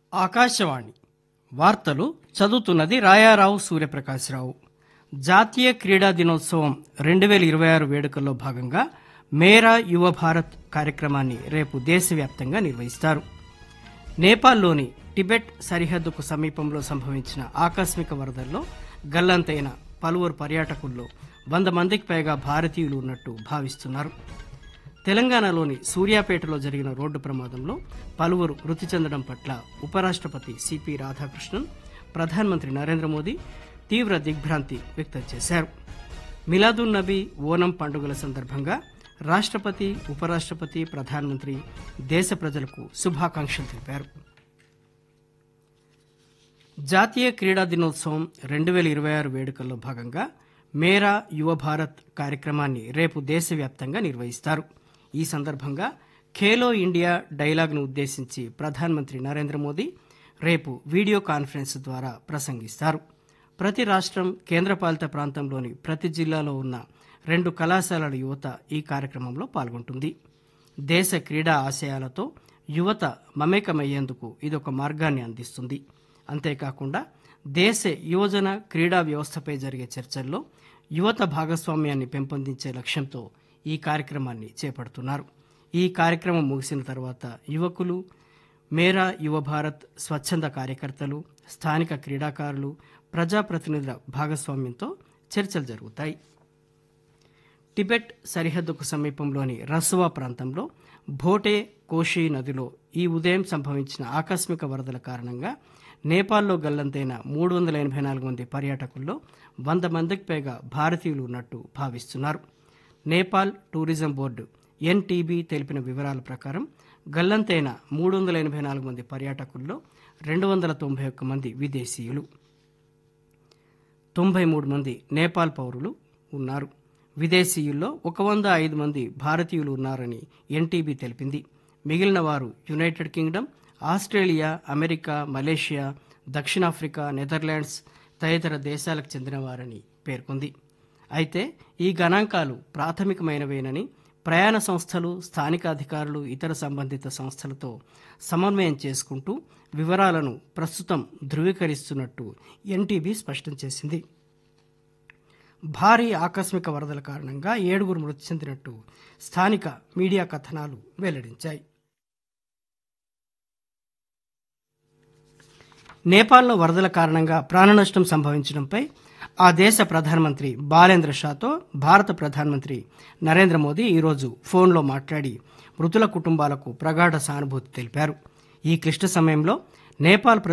ఆకాశవాణి వార్తలు చదువుతున్నది రాయారావు సూర్యప్రకాశ్రావు జాతీయ క్రీడా దినోత్సవం రెండు వేల ఇరవై ఆరు వేడుకల్లో భాగంగా మేరా యువ భారత్ కార్యక్రమాన్ని రేపు దేశవ్యాప్తంగా నిర్వహిస్తారు నేపాల్లోని టిబెట్ సరిహద్దుకు సమీపంలో సంభవించిన ఆకస్మిక వరదల్లో గల్లంతైన పలువురు పర్యాటకుల్లో వంద మందికి పైగా భారతీయులు ఉన్నట్టు భావిస్తున్నారు తెలంగాణలోని సూర్యాపేటలో జరిగిన రోడ్డు ప్రమాదంలో పలువురు మృతి చెందడం పట్ల ఉపరాష్ట్రపతి సిపి రాధాకృష్ణన్ ప్రధానమంత్రి నరేంద్ర మోదీ తీవ్ర దిగ్భ్రాంతి వ్యక్తం చేశారు మిలాదున్ నబీ ఓనం పండుగల సందర్భంగా రాష్ట్రపతి ఉపరాష్ట్రపతి ప్రధానమంత్రి దేశ ప్రజలకు శుభాకాంక్షలు తెలిపారు జాతీయ క్రీడా దినోత్సవం రెండు వేల ఇరవై ఆరు వేడుకల్లో భాగంగా మేరా యువ భారత్ కార్యక్రమాన్ని రేపు దేశవ్యాప్తంగా నిర్వహిస్తారు ఈ సందర్భంగా ఖేలో ఇండియా డైలాగ్ను ఉద్దేశించి ప్రధానమంత్రి నరేంద్ర మోదీ రేపు వీడియో కాన్ఫరెన్స్ ద్వారా ప్రసంగిస్తారు ప్రతి రాష్ట్రం కేంద్రపాలిత ప్రాంతంలోని ప్రతి జిల్లాలో ఉన్న రెండు కళాశాలల యువత ఈ కార్యక్రమంలో పాల్గొంటుంది దేశ క్రీడా ఆశయాలతో యువత మమేకమయ్యేందుకు ఇదొక మార్గాన్ని అందిస్తుంది అంతేకాకుండా దేశ యువజన క్రీడా వ్యవస్థపై జరిగే చర్చల్లో యువత భాగస్వామ్యాన్ని పెంపొందించే లక్ష్యంతో ఈ కార్యక్రమాన్ని చేపడుతున్నారు ఈ కార్యక్రమం ముగిసిన తర్వాత యువకులు మేరా యువ భారత్ స్వచ్ఛంద కార్యకర్తలు స్థానిక క్రీడాకారులు ప్రజాప్రతినిధుల భాగస్వామ్యంతో చర్చలు జరుగుతాయి టిబెట్ సరిహద్దుకు సమీపంలోని రసువా ప్రాంతంలో భోటే కోషి నదిలో ఈ ఉదయం సంభవించిన ఆకస్మిక వరదల కారణంగా నేపాల్లో గల్లంతైన మూడు వందల ఎనభై నాలుగు మంది పర్యాటకుల్లో వంద మందికి పైగా భారతీయులు ఉన్నట్టు భావిస్తున్నారు నేపాల్ టూరిజం బోర్డు ఎన్టీబీ తెలిపిన వివరాల ప్రకారం గల్లంతైన మూడు వందల ఎనభై నాలుగు మంది పర్యాటకుల్లో రెండు వందల తొంభై ఒక్క మంది విదేశీయులు తొంభై మూడు మంది నేపాల్ పౌరులు ఉన్నారు విదేశీయుల్లో ఒక వంద ఐదు మంది భారతీయులు ఉన్నారని ఎన్టీబీ తెలిపింది మిగిలిన వారు United Kingdom Australia America Malaysia దక్షిణాఫ్రికా నెదర్లాండ్స్ తదితర దేశాలకు చెందినవారని పేర్కొంది అయితే ఈ గణాంకాలు ప్రాథమికమైనవేనని ప్రయాణ సంస్థలు స్థానిక అధికారులు ఇతర సంబంధిత సంస్థలతో సమన్వయం చేసుకుంటూ వివరాలను ప్రస్తుతం ధృవీకరిస్తున్నట్టు ఎన్టీబీ స్పష్టం చేసింది భారీ ఆకస్మిక వరదల కారణంగా ఏడుగురు మృతి చెందినట్టు స్థానిక మీడియా కథనాలు వెల్లడించాయి నేపాల్లో వరదల కారణంగా ప్రాణనష్టం సంభవించడంపై ఆ దేశ ప్రధానమంత్రి బాలేంద్ర షాతో భారత ప్రధానమంత్రి నరేంద్ర మోదీ ఈరోజు ఫోన్లో మాట్లాడి మృతుల కుటుంబాలకు ప్రగాఢ సానుభూతి తెలిపారు ఈ క్లిష్ట సమయంలో నేపాల్